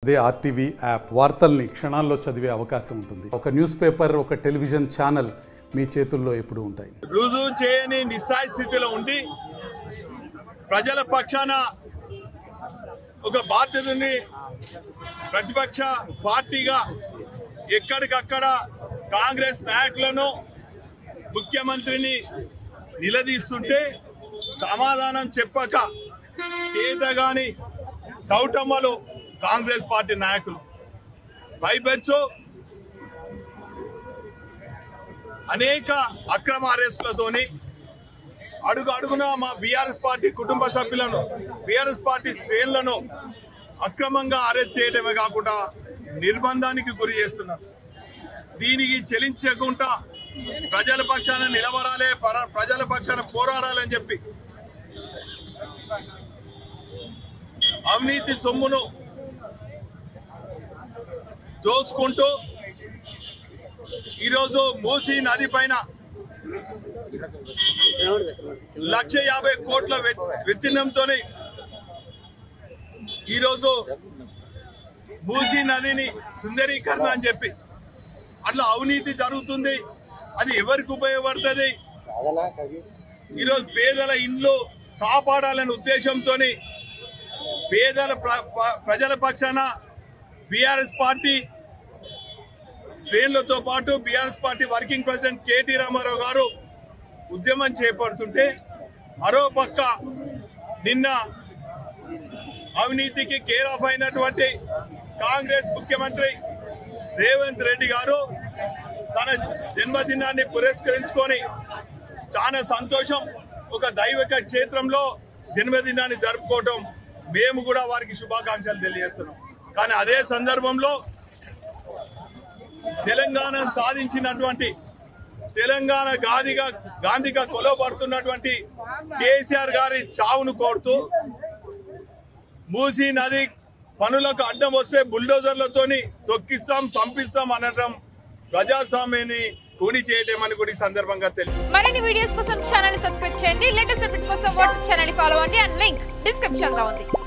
అదే RTV app వార్తల్ని క్షణాల్లో చదివే అవకాశం ఉంటుంది ఒక న్యూస్ పేపర్ ఒక టెలివిజన్ ఛానల్ మీ చేతుల్లో ఎప్పుడూ ఉంటాయి రుజువు చేయని నిస్సాయ స్థితిలో ఉండి ప్రజల పక్షాన ఒక బాధ్యతని ప్రతిపక్ష పార్టీగా ఎక్కడికక్కడ కాంగ్రెస్ నాయకులను ముఖ్యమంత్రిని నిలదీస్తుంటే సమాధానం చెప్పక చేతగాని చౌటమ్మలు కాంగ్రెస్ పార్టీ నాయకులు పైపెచ్చు అనేక అక్రమ అరెస్టులతోని అడుగు అడుగున మా బీఆర్ఎస్ పార్టీ కుటుంబ సభ్యులను బీఆర్ఎస్ పార్టీ శ్రేణులను అక్రమంగా అరెస్ట్ చేయడమే కాకుండా నిర్బంధానికి గురి చేస్తున్నారు దీనికి చెలించకుండా ప్రజల పక్షాన నిలబడాలి పర- ప్రజల పక్షాన పోరాడాలని చెప్పి అవినీతి సొమ్మును దోసుకుంటూ ఈరోజు మూసీ నది పైన లక్ష యాభై కోట్ల విచ్ఛిన్నంతో ఈరోజు మూసీ నదిని సుందరీకరణ అని చెప్పి అట్లా అవినీతి జరుగుతుంది అది ఎవరికి ఉపయోగపడుతుంది ఈరోజు పేదల ఇండ్లు కాపాడాలనే ఉద్దేశంతో పేదల ప్ర- ప్ర- ప్రజల పక్షాన బీఆర్ఎస్ పార్టీ శ్రేణులతో పాటు BRS party working president KT Ramarao గారు ఉద్యమం చేపడుతుంటే మరో పక్క నిన్న అవినీతికి కేర్ ఆఫ్ అయినటువంటి కాంగ్రెస్ ముఖ్యమంత్రి రేవంత్ రెడ్డి గారు తన జన్మదినాన్ని పురస్కరించుకొని చాలా సంతోషం ఒక దైవిక క్షేత్రంలో జన్మదినాన్ని జరుపుకోవటం మేము కూడా వారికి శుభాకాంక్షలు తెలియజేస్తున్నాం కానీ అదే సందర్భంలో తెలంగాణ సాధించినటువంటి తెలంగాణ గాదిగా గాంధీగా కొలవబడుతున్నటువంటి కేసీఆర్ గారి చావును కోరుతూ మూసీ నది పనులకు అడ్డం వస్తే బుల్డోజర్లతోని తొక్కిస్తాం చంపిస్తాం అనడం ప్రజాస్వామ్యాన్ని కూని చేయటం అని కూడా ఈ సందర్భంగా తెలియదు మరిన్ని వీడియోస్ కోసం ఛానల్ ని సబ్స్క్రైబ్ చేయండి లేటెస్ట్ అప్డేట్స్ కోసం వాట్సాప్ ఛానల్ ని ఫాలో అవ్వండి అండ్ లింక్ డిస్క్రిప్షన్ లో ఉంది